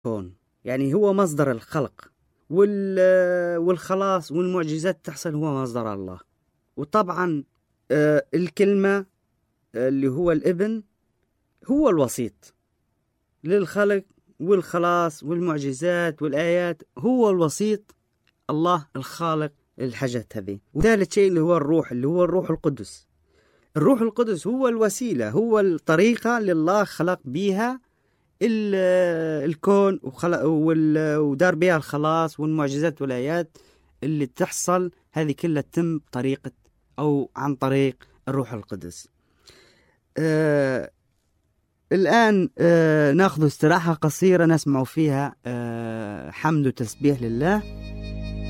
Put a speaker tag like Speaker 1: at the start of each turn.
Speaker 1: الكون يعني هو مصدر الخلق وال والخلاص والمعجزات تحصل هو مصدر الله وطبعا آه، الكلمة اللي هو الابن هو الوسيط للخلق والخلاص والمعجزات والآيات هو الوسيط الله الخالق للحاجات هذه وثالث شيء اللي هو الروح اللي هو الروح القدس الروح القدس هو الوسيلة هو الطريقة اللي الله خلق بيها الكون وخلق ودار بها الخلاص والمعجزات والآيات اللي تحصل هذه كلها تتم بطريقة أو عن طريق الروح القدس آه الآن آه ناخذ استراحة قصيرة نسمع فيها آه حمد وتسبيح لله